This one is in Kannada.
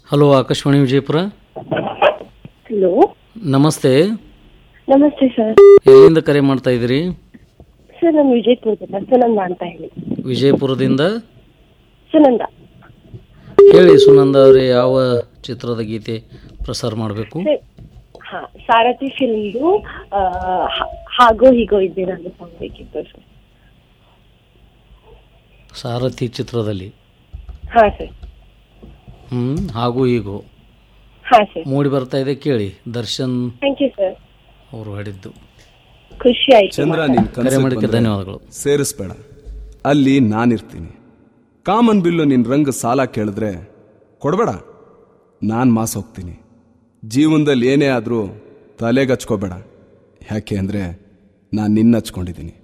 ಹಲೋ ಆಕಾಶವಾಣಿ ವಿಜಯಪುರ ಹಲೋ ನಮಸ್ತೆ ನಮಸ್ತೆ ಸರ್ ಎಲ್ಲಿಂದ ಕರೆ ಮಾಡ್ತಾ ಇದ್ದೀರಿ ಸರ್ ನಾನು ವಿಜಯಪುರದಿಂದ ಸುನಂದ ಅಂತ ಹೇಳಿ ವಿಜಯಪುರದಿಂದ ಸುನಂದ ಹೇಳಿ ಸುನಂದ ಅವರೇ ಯಾವ ಚಿತ್ರದ ಗೀತೆ ಪ್ರಸಾರ ಮಾಡಬೇಕು ಸರ್ ಹಾ ಸಾರಥಿ ಫಿಲ್ಮ್ದು ಹಾಗೋ ಹೀಗೋ ಇದ್ದೀರ ಅನ್ನೋ ಸಾಂಗ್ ಬೇಕಿತ್ತು ಸರ್ ಸಾರಥಿ ಚಿತ್ರದಲ್ಲಿ ಹಾ ಸರ್ ಹ್ಮ್ ಹಾಗೂ ಹೀಗೂ ಹಾ ಸರ್ ಮೂಡಿ ಬರ್ತಾ ಇದೆ ಕೇಳಿ ದರ್ಶನ್ ಥ್ಯಾಂಕ್ ಯು ಸರ್ ಅವರು ಹಾಡಿದ್ದು ಖುಷಿ ಆಯ್ತು ಚಂದ್ರ ಮಾತಾಡಿ. ನೀನ್ ಕರೆ ಮಾಡಿದ್ದಕ್ಕೆ ಕನಸು ಧನ್ಯವಾದಗಳು ಸೇರಿಸ್ಬೇಡ ಅಲ್ಲಿ ನಾನಿರ್ತೀನಿ ಕಾಮನ್ ಬಿಲ್ಲು ನಿನ್ ರಂಗ ಸಾಲ ಕೇಳಿದ್ರೆ ಕೊಡಬೇಡ ನಾನು ಮಾಸ್ ಹೋಗ್ತೀನಿ ಜೀವನದಲ್ಲಿ ಏನೇ ಆದರೂ ತಲೆಗೆ ಹಚ್ಕೋಬೇಡ ಯಾಕೆ ಅಂದರೆ ನಾನು ನಿನ್ನ ಹಚ್ಕೊಂಡಿದ್ದೀನಿ